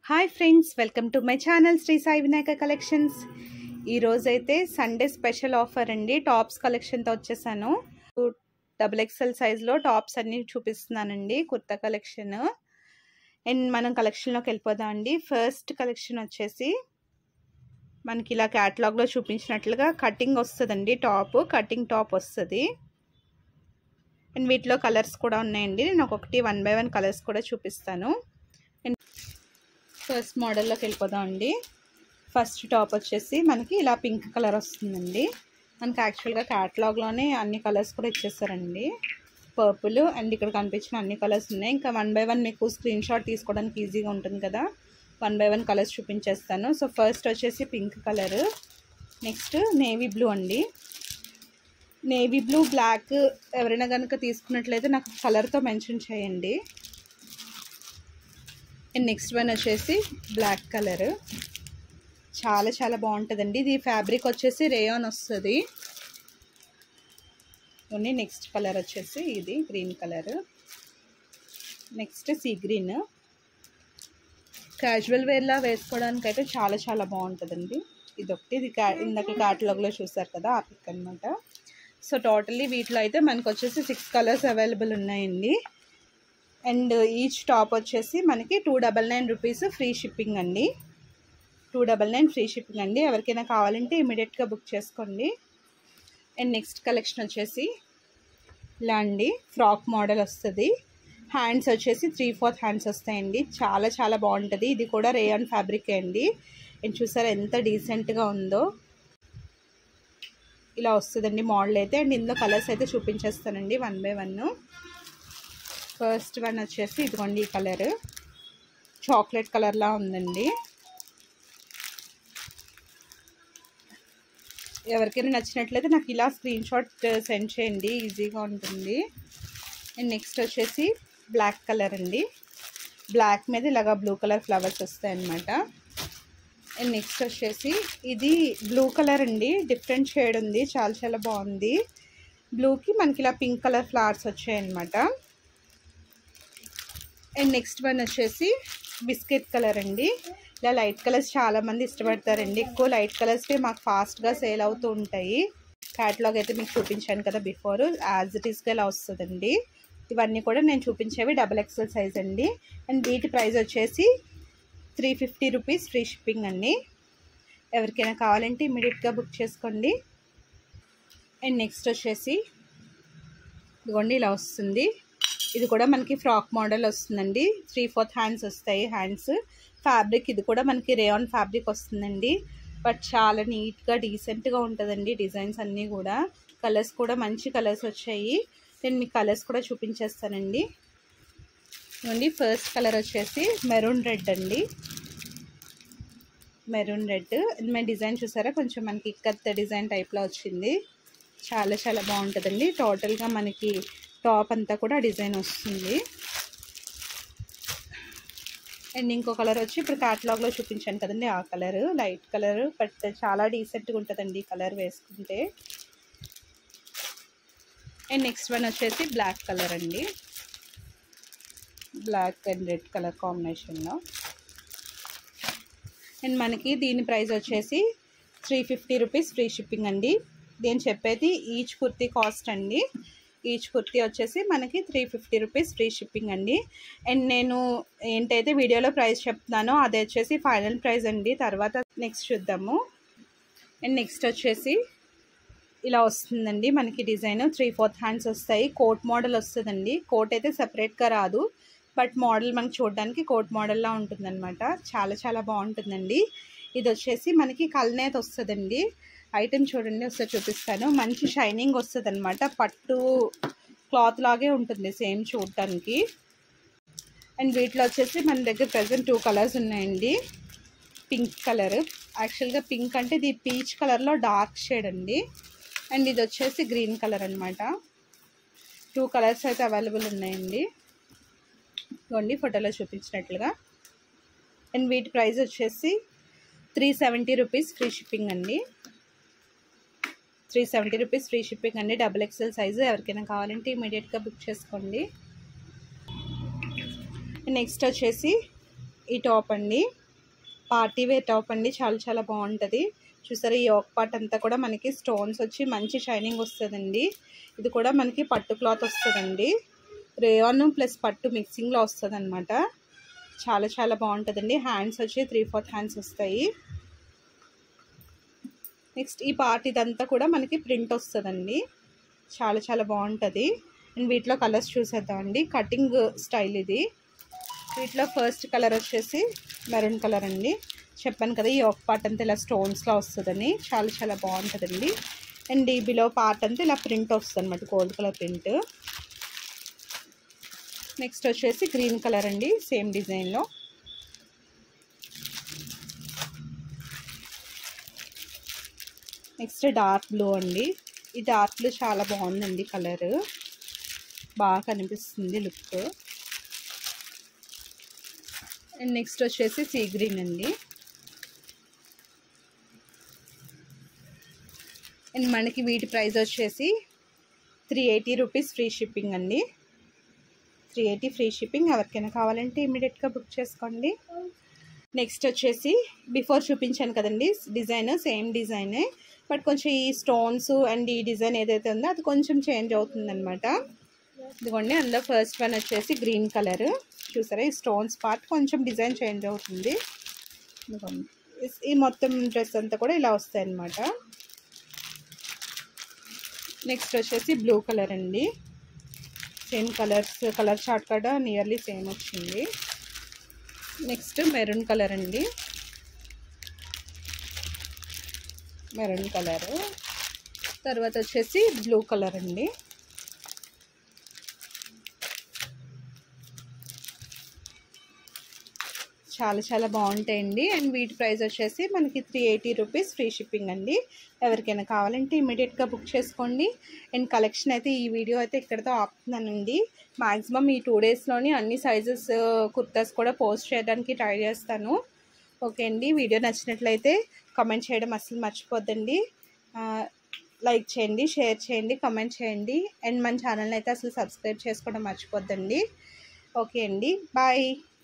hi friends welcome to my channel Sri Sai Vinayaka collections ఈరోజైతే Sunday special offer అండి tops కలెక్షన్తో వచ్చేసాను డబుల్ ఎక్స్ఎల్ సైజ్లో టాప్స్ అన్నీ చూపిస్తున్నానండి కుర్తా కలెక్షన్ అండ్ మనం కలెక్షన్లోకి వెళ్ళిపోదాం అండి ఫస్ట్ కలెక్షన్ వచ్చేసి మనకి ఇలా క్యాటలాగ్లో చూపించినట్లుగా కటింగ్ వస్తుందండి టాప్ కటింగ్ టాప్ వస్తుంది అండ్ వీటిలో కలర్స్ కూడా ఉన్నాయండి నేను ఒక్కొక్కటి వన్ బై వన్ కలర్స్ కూడా చూపిస్తాను అండ్ ఫస్ట్ మోడల్లోకి వెళ్ళిపోదాం అండి ఫస్ట్ టాప్ వచ్చేసి మనకి ఇలా పింక్ కలర్ వస్తుందండి మనకి యాక్చువల్గా క్యాటలాగ్లోనే అన్ని కలర్స్ కూడా ఇచ్చేస్తారండి పర్పుల్ అండ్ ఇక్కడ కనిపించిన అన్ని కలర్స్ ఉన్నాయి ఇంకా వన్ బై వన్ మీకు స్క్రీన్ షాట్ తీసుకోవడానికి ఈజీగా ఉంటుంది కదా వన్ బై వన్ కలర్స్ చూపించేస్తాను సో ఫస్ట్ వచ్చేసి pink colour next navy blue అండి నేవీ బ్లూ బ్లాక్ ఎవరైనా కనుక తీసుకున్నట్లయితే నాకు కలర్తో మెన్షన్ చేయండి అండ్ నెక్స్ట్ వన్ వచ్చేసి బ్లాక్ కలర్ చాలా చాలా బాగుంటుందండి ఇది ఫ్యాబ్రిక్ వచ్చేసి రేయాన్ వస్తుంది ఓన్లీ నెక్స్ట్ కలర్ వచ్చేసి ఇది green colour next sea green casual వేర్లా వేసుకోవడానికి అయితే చాలా చాలా బాగుంటుందండి ఇది ఒకటి ఇది క్యా ఇందాక క్యాటలాగ్లో చూసారు కదా ఆ పిక్ అనమాట సో టోటల్లీ వీటిలో అయితే మనకు వచ్చేసి సిక్స్ కలర్స్ అవైలబుల్ ఉన్నాయండి అండ్ ఈచ్ టాప్ వచ్చేసి మనకి two double nine rupees free shipping అండి two double nine free shipping అండి ఎవరికైనా కావాలంటే ఇమీడియట్గా బుక్ చేసుకోండి అండ్ నెక్స్ట్ కలెక్షన్ వచ్చేసి ఇలా అండి ఫ్రాక్ మోడల్ వస్తుంది హ్యాండ్స్ వచ్చేసి త్రీ ఫోర్త్ హ్యాండ్స్ వస్తాయండి చాలా చాలా బాగుంటుంది ఇది కూడా రేయాన్ ఫ్యాబ్రిక్ అండి అండ్ చూసారా ఎంత డీసెంట్గా ఉందో ఇలా వస్తుందండి మోడల్ అయితే అండ్ ఇందులో కలర్స్ అయితే చూపించేస్తానండి one by one first one వచ్చేసి ఇదిగోండి ఈ కలర్ చాక్లెట్ కలర్లా ఉందండి ఎవరికైనా నచ్చినట్లయితే నాకు ఇలా స్క్రీన్ షాట్ సెండ్ చేయండి ఈజీగా ఉంటుంది అండ్ నెక్స్ట్ వచ్చేసి బ్లాక్ కలర్ అండి బ్లాక్ మీద ఇలాగా బ్లూ కలర్ ఫ్లవర్స్ వస్తాయన్నమాట అండ్ నెక్స్ట్ వచ్చేసి ఇది బ్లూ కలర్ అండి డిఫరెంట్ షేడ్ ఉంది చాలా చాలా బాగుంది బ్లూకి మనకి ఇలా పింక్ కలర్ ఫ్లవర్స్ వచ్చాయన్నమాట అండ్ నెక్స్ట్ వన్ వచ్చేసి బిస్కెట్ కలర్ అండి ఇలా లైట్ కలర్స్ చాలామంది ఇష్టపడతారండి ఎక్కువ లైట్ కలర్స్కే మాకు ఫాస్ట్గా సేల్ అవుతూ ఉంటాయి క్యాటలాగ్ అయితే మీకు చూపించాను కదా బిఫోర్ యాజ్ ఇట్ ఈస్గా ఇలా వస్తుందండి ఇవన్నీ కూడా నేను చూపించేవి డబల్ ఎక్సెల్ సైజ్ అండి అండ్ వీటి ప్రైస్ వచ్చేసి three fifty rupees free shipping అండి ఎవరికైనా కావాలంటే ఇమీడియట్గా బుక్ చేసుకోండి అండ్ నెక్స్ట్ వచ్చేసి ఇదిగోండి ఇలా వస్తుంది ఇది కూడా మనకి ఫ్రాక్ మోడల్ వస్తుందండి త్రీ ఫోర్త్ హ్యాండ్స్ వస్తాయి హ్యాండ్స్ ఫ్యాబ్రిక్ ఇది కూడా మనకి రేయాన్ ఫ్యాబ్రిక్ వస్తుందండి బట్ చాలా నీట్గా డీసెంట్గా ఉంటుందండి డిజైన్స్ అన్నీ కూడా కలర్స్ కూడా మంచి కలర్స్ వచ్చాయి నేను మీ కలర్స్ కూడా చూపించేస్తానండి ఇవ్వండి ఫస్ట్ కలర్ వచ్చేసి మెరూన్ రెడ్ అండి మెరూన్ రెడ్ మన డిజైన్ చూసారా కొంచెం మనకి ఇక్కత్ డిజైన్ టైప్లో వచ్చింది చాలా చాలా బాగుంటుందండి టోటల్గా మనకి టాప్ అంతా కూడా డిజైన్ వస్తుంది అండ్ ఇంకో కలర్ వచ్చి ఇప్పుడు క్యాటలాగ్లో చూపించాను కదండి ఆ కలర్ లైట్ కలర్ బట్ చాలా డీసెంట్గా ఉంటుందండి ఈ కలర్ వేసుకుంటే అండ్ నెక్స్ట్ వన్ వచ్చేసి బ్లాక్ కలర్ అండి బ్లాక్ అండ్ రెడ్ కలర్ కాంబినేషన్లో అండ్ మనకి దీని ప్రైస్ వచ్చేసి three fifty rupees free shipping అండి నేను చెప్పేది ఈచ్ కుర్తీ కాస్ట్ అండి ఈచ్ కుర్తీ వచ్చేసి మనకి three fifty rupees free shipping అండి అండ్ నేను ఏంటైతే వీడియోలో ప్రైస్ చెప్తున్నానో అది వచ్చేసి ఫైనల్ ప్రైస్ అండి తర్వాత నెక్స్ట్ చూద్దాము అండ్ నెక్స్ట్ వచ్చేసి ఇలా వస్తుందండి మనకి డిజైన్ త్రీ ఫోర్త్ హ్యాండ్స్ వస్తాయి కోట్ మోడల్ వస్తుందండి కోట్ అయితే సపరేట్గా రాదు బట్ మోడల్ మనకి చూడడానికి కోట్ మోడల్లా ఉంటుందన్నమాట చాలా చాలా బాగుంటుందండి ఇది వచ్చేసి మనకి కల్నేత్ వస్తుందండి ఐటెం చూడండి ఒకసారి చూపిస్తాను మంచి షైనింగ్ వస్తుంది అనమాట పట్టు క్లాత్ లాగే ఉంటుంది సేమ్ చూడటానికి అండ్ వీటిలో వచ్చేసి మన దగ్గర ప్రజెంట్ టూ కలర్స్ ఉన్నాయండి పింక్ కలర్ యాక్చువల్గా పింక్ అంటే ఇది పీచ్ కలర్లో డార్క్ షేడ్ అండి అండ్ ఇది వచ్చేసి గ్రీన్ కలర్ అనమాట టూ కలర్స్ అయితే అవైలబుల్ ఉన్నాయండి ఇవ్వండి ఫోటోలో చూపించినట్లుగా అండ్ వీటి ప్రైస్ వచ్చేసి three seventy rupees free shipping అండి three seventy rupees free shipping అండి డబుల్ ఎక్స్ఎల్ సైజు ఎవరికైనా కావాలంటే ఇమీడియట్గా బుక్ చేసుకోండి నెక్స్ట్ వచ్చేసి ఈ టాప్ అండి పార్టీ వేర్ టాప్ అండి చాలా చాలా బాగుంటుంది చూసారా ఈ ఒక పార్ట్ అంతా కూడా మనకి స్టోన్స్ వచ్చి మంచి షైనింగ్ వస్తుందండి ఇది కూడా మనకి పట్టు క్లాత్ వస్తుందండి రేయాన్ ప్లస్ పట్టు మిక్సింగ్లో వస్తుంది అనమాట చాలా చాలా బాగుంటుందండి హ్యాండ్స్ వచ్చి త్రీ ఫోర్త్ హ్యాండ్స్ వస్తాయి నెక్స్ట్ ఈ పార్ట్ ఇదంతా కూడా మనకి ప్రింట్ వస్తుందండి చాలా చాలా బాగుంటుంది అండ్ వీటిలో కలర్స్ చూసేద్దామండి కటింగ్ స్టైల్ ఇది వీటిలో ఫస్ట్ కలర్ వచ్చేసి మెరూన్ కలర్ అండి చెప్పాను కదా ఈ ఒక పార్ట్ అంతా ఇలా స్టోన్స్లో వస్తుందని చాలా చాలా బాగుంటుందండి అండ్ ఈ బిలో పార్ట్ అంతా ఇలా ప్రింట్ వస్తుంది అనమాట గోల్డ్ కలర్ ప్రింట్ నెక్స్ట్ వచ్చేసి గ్రీన్ కలర్ అండి సేమ్ డిజైన్లో నెక్స్ట్ డార్క్ బ్లూ అండి ఈ డార్క్ బ్లూ చాలా బాగుందండి కలర్ బాగా కనిపిస్తుంది లుక్ అండ్ నెక్స్ట్ వచ్చేసి సీ గ్రీన్ అండి అండ్ మనకి వీటి ప్రైస్ వచ్చేసి three eighty rupees free shipping అండి త్రీ ఎయిటీ ఫ్రీ షిప్పింగ్ ఎవరికైనా కావాలంటే ఇమీడియట్గా బుక్ చేసుకోండి నెక్స్ట్ వచ్చేసి బిఫోర్ చూపించాను కదండి డిజైన్ సేమ్ డిజైనే బట్ కొంచెం ఈ స్టోన్స్ అండ్ ఈ డిజైన్ ఏదైతే ఉందో అది కొంచెం చేంజ్ అవుతుందన్నమాట ఇదిగోండి అందులో ఫస్ట్ వన్ వచ్చేసి గ్రీన్ కలర్ చూసారా ఈ స్టోన్స్ పార్ట్ కొంచెం డిజైన్ చేంజ్ అవుతుంది ఇదిగోండి ఈ మొత్తం డ్రెస్ అంతా కూడా ఇలా వస్తాయి అన్నమాట నెక్స్ట్ వచ్చేసి బ్లూ కలర్ అండి సేమ్ కలర్స్ కలర్ చార్ట్ కూడా నియర్లీ సేమ్ వచ్చింది నెక్స్ట్ మెరూన్ కలర్ అండి మెరూన్ కలర్ తర్వాత వచ్చేసి బ్లూ కలర్ అండి చాలా చాలా బాగుంటాయండి అండ్ వీటి ప్రైస్ వచ్చేసి మనకి three eighty rupees free shipping అండి ఎవరికైనా కావాలంటే ఇమీడియట్గా బుక్ చేసుకోండి అండ్ కలెక్షన్ అయితే ఈ వీడియో అయితే ఇక్కడితో ఆపుతున్నానండి మ్యాక్సిమం ఈ టూ డేస్లోని అన్ని సైజెస్ కుర్తాస్ కూడా పోస్ట్ చేయడానికి ట్రై చేస్తాను ఓకే అండి వీడియో నచ్చినట్లయితే కామెంట్ చేయడం అస్సలు మర్చిపోద్దండి లైక్ చేయండి షేర్ చేయండి కామెంట్ చేయండి అండ్ మన ఛానల్ని అయితే అసలు సబ్స్క్రైబ్ చేసుకోవడం మర్చిపోద్దండి ఓకే అండి బాయ్